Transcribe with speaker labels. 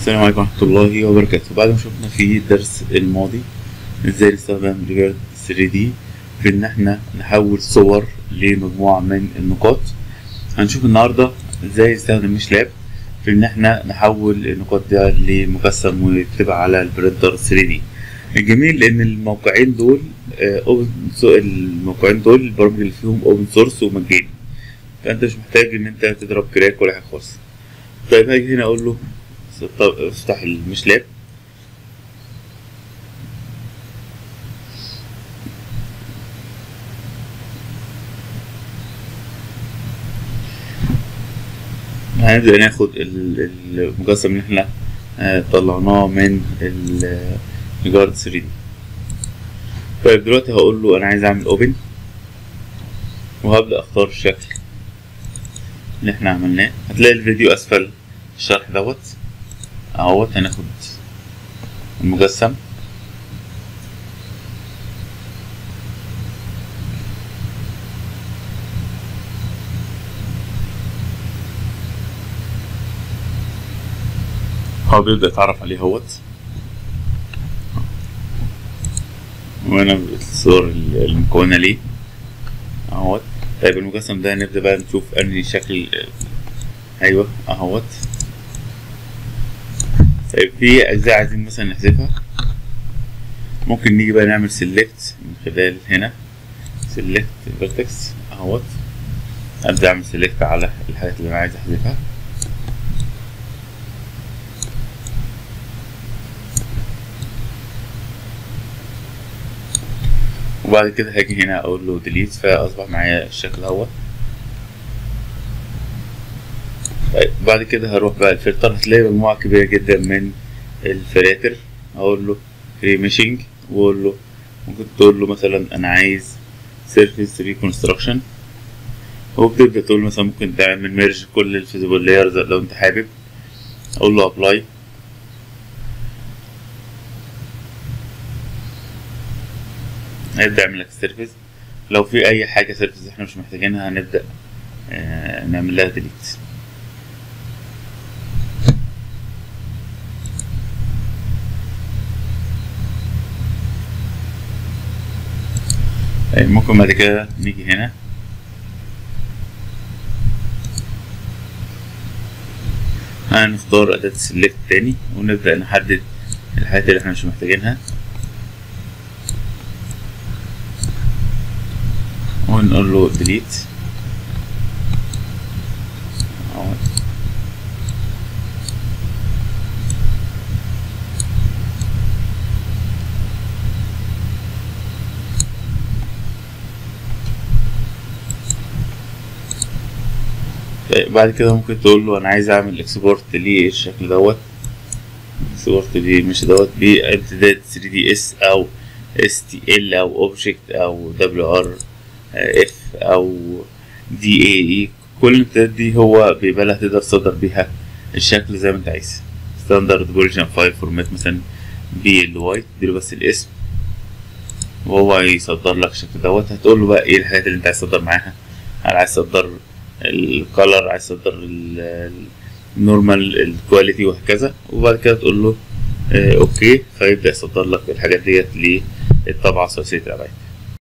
Speaker 1: السلام عليكم ورحمة الله وبركاته بعد ما شفنا في الدرس الماضي ازاي نستخدم ريفيرت 3 دي في ان احنا نحول صور لمجموعة من النقاط هنشوف النهاردة ازاي نستخدم مش لاب في ان احنا نحول النقاط دي لمجسم ويكتبها على البرينتر 3 دي الجميل ان الموقعين دول اوبن الموقعين دول البرامج اللي فيهم اوبن سورس ومجاني فانت مش محتاج ان انت تضرب كراك ولا حاجة خالص طيب هاجي هنا اقول له طب افتح المش لاب هنبدأ ناخد المجسم اللي احنا طلعناه من الجارد 3 دي طيب دلوقتي هقول له انا عايز اعمل اوبن وهبدأ اختار الشكل اللي احنا عملناه هتلاقي الفيديو اسفل الشرح دوت اهوت هناخد المجسم هو بيبدأ يتعرف عليه اهوت وهنا الصور المكونة ليه اهوت طيب المجسم ده نبدأ بقى نشوف انهي شكل ايوه اهوت طيب في اجزاء عايزين مثلا نحذفها ممكن نيجي بقى نعمل سيلكت من خلال هنا سيلكت فيرتكس اهوت ابدا اعمل سيلكت على الحاجات اللي انا عايز احذفها وبعد كده هاجي هنا اقول له ديليت فاصبح معايا الشكل اهوت طيب بعد كده هروح بقى الفلتر هتلاقي مجموعة كبيرة جدا من الفلاتر اقول له ريميشنج واقول له ممكن تقول له مثلا انا عايز سيرفيس ريكونستراكشن وبتبدأ تقول مثلا ممكن تعمل ميرج كل الفيزيبل لايرز لو انت حابب اقول له ابلاي هيبدأ يعمل لك السيرفيس لو في اي حاجة سيرفيس احنا مش محتاجينها هنبدأ آه نعمل لها ديليت ممكن بعد كده نيجي هنا هنختار أداة سيلكت تاني ونبدأ نحدد الحاجات اللي احنا مش محتاجينها ونقول له delete بعد كده ممكن تقول له انا عايز اعمل اكسبورت للشكل دوت اكسبورت ليه مش دوت بامتداد 3 دي اس او اس تي ال او اوبجكت او دبليو ار اف او دي اي اي كل الامتدادات دي هو بيبقى تقدر تصدر بيها الشكل زي ما انت عايز ستاندرد فيرجن فايل فورمات مثلا بي ال واي تديله بس الاسم وهو يصدر لك الشكل دوت هتقول له بقى ايه الحاجات اللي انت عايز تصدر معاها هل عايز تصدر الكالر عايز تصدر النورمال الكواليتي وهكذا وبعد كده تقول له اه اوكي فيبدا يصدر لك الحاجات ديت للطبعه ثلاثيه الابعاد